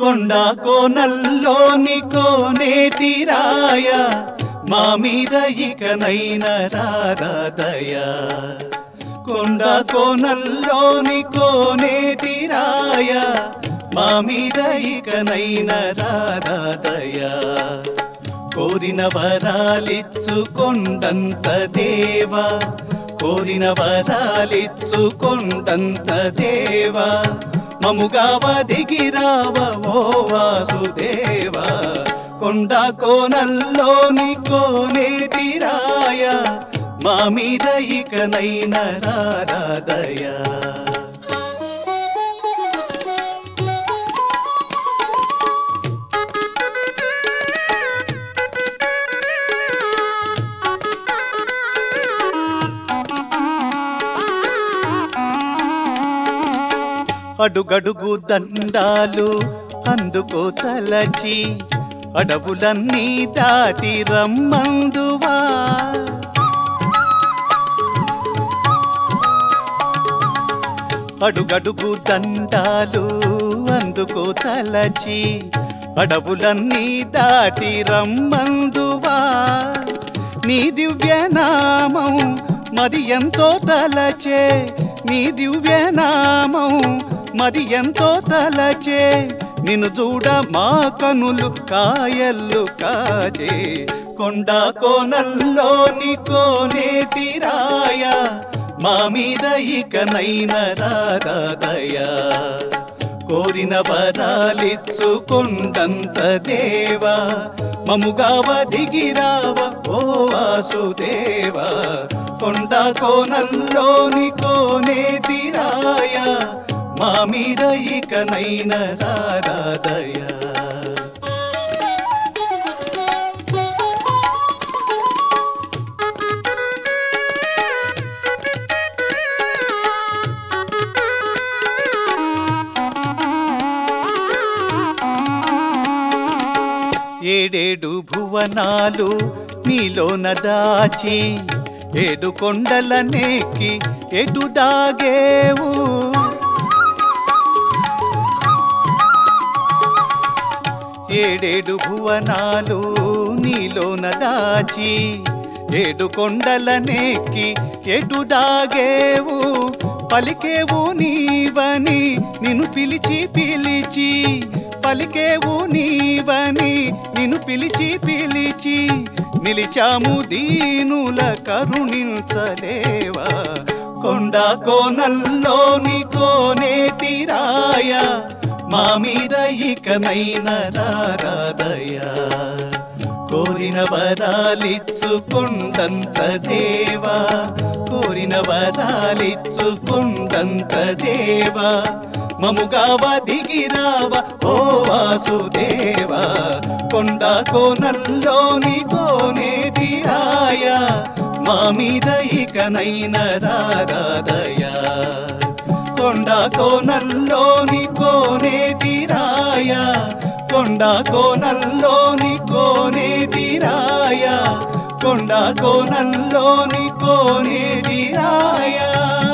కొండ కోనల్లోని కోనేటిరాయ మా మీద ఇకనైన రారాదయా కొండ కోనల్లోని కోనేటిరాయ మా మీద ఇకనైన రారాదయా కోరిన వరాలిచ్చుకొండంత దేవా కోరిన వరాలిచ్చుకొండంత దేవా మముగావ దిగిరావ ఓ వాసుదేవా కొండ కోనల్లోని కోనేటిరాయ మా మీద ఇకనైన రారాదయా అడుగడుగు దండాలు అందుకో తలచి అడవులన్నీ దాటి రమ్మందువా అడుగడుగు దండాలు అందుకో తలచి అడవులన్నీ దాటి రమ్మందువా నీ దివ్యనామం మరి ఎంతో తలచే నీ దివ్యనామం మరి ఎంతో తలచే నిన్ను చూడ మా కనులు కాయల్లు కాచే కొండ కోనల్లోని కోనేటిరాయ మా మీద ఇకనైన రారాదయా కోరిన వరాలిచ్చుకొండంత దేవా మముగావ దిగిరావ ఓ వాసుదేవా కొండ కోనల్లోని కోనేటిరాయ మా మీద ఇకనైన రారాదయా ఏడేడు భువనాలు నీలోన దాచి ఏడు కొండల నెక్కి ఎటు దాగేవు ఏడేడు భువనాలు నీలోన దాచి ఏడు కొండల నెక్కి ఎటు దాగేవు పలికేవు నీవని నిన్ను పిలిచి పిలిచి పలికేవు నీవని నిన్ను పిలిచి పిలిచి నిలిచాము దీనుల కరుణించలేవా కొండ కోనల్లోని కోనేటిరాయ మా మీద ఇకనైన రారాదయా కోరిన వరాలిచ్చుకొండంత దేవా కోరిన వరాలిచ్చుకొండంత దేవా మముగావ దిగిరావ ఓ వాసుదేవా కొండ కోనల్లోని కోనేటిరాయ మా మీద ఇకనైన రారాదయా కొండ కోనల్లోని కోనేటిరాయ కొండ కోనల్లోని కోనేటిరాయ కొండ కోనల్లోని కోనేటిరాయ